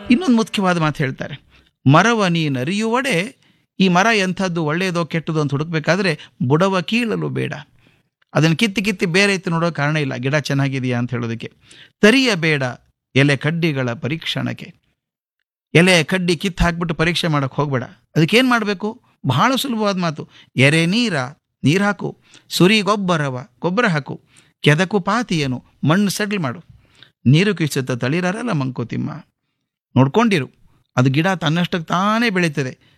ಇನ್ನೊಂದು ಮುಖ್ಯವಾದ ಮಾತು ಹೇಳ್ತಾರೆ ಮರವ ನೀನರಿಯುವಡೆ ಈ ಮರ ಎಂಥದ್ದು ಒಳ್ಳೆಯದೋ ಕೆಟ್ಟದೋ ಅಂತ ಹುಡುಕ್ಬೇಕಾದ್ರೆ ಬುಡವ ಕೀಳಲು ಬೇಡ ಅದನ್ನು ಕಿತ್ತಿ ಕಿತ್ತಿ ಬೇರೆ ಇತ್ತು ನೋಡೋ ಕಾರಣ ಇಲ್ಲ ಗಿಡ ಚೆನ್ನಾಗಿದೆಯಾ ಅಂತ ಹೇಳೋದಕ್ಕೆ ತರಿಯ ಬೇಡ ಎಲೆ ಕಡ್ಡಿಗಳ ಪರೀಕ್ಷಣಕ್ಕೆ ಎಲೆ ಕಡ್ಡಿ ಕಿತ್ತು ಹಾಕ್ಬಿಟ್ಟು ಪರೀಕ್ಷೆ ಮಾಡೋಕ್ಕೆ ಹೋಗಬೇಡ ಅದಕ್ಕೇನು ಮಾಡಬೇಕು ಬಹಳ ಸುಲಭವಾದ ಮಾತು ಎರೆ ನೀರ ನೀರು ಹಾಕು ಸುರಿ ಗೊಬ್ಬರವ ಗೊಬ್ಬರ ಹಾಕು ಕೆದಕು ಪಾತಿಯನು ಮಣ್ಣು ಸಡ್ಲ್ ಮಾಡು ನೀರು ಕಿಚ್ಚುತ್ತ ತಳಿರಲ್ಲ ಮಂಕುತಿಮ್ಮ ನೋಡ್ಕೊಂಡಿರು ಅದು ಗಿಡ ತನ್ನಷ್ಟಕ್ಕೆ ತಾನೇ ಬೆಳೀತದೆ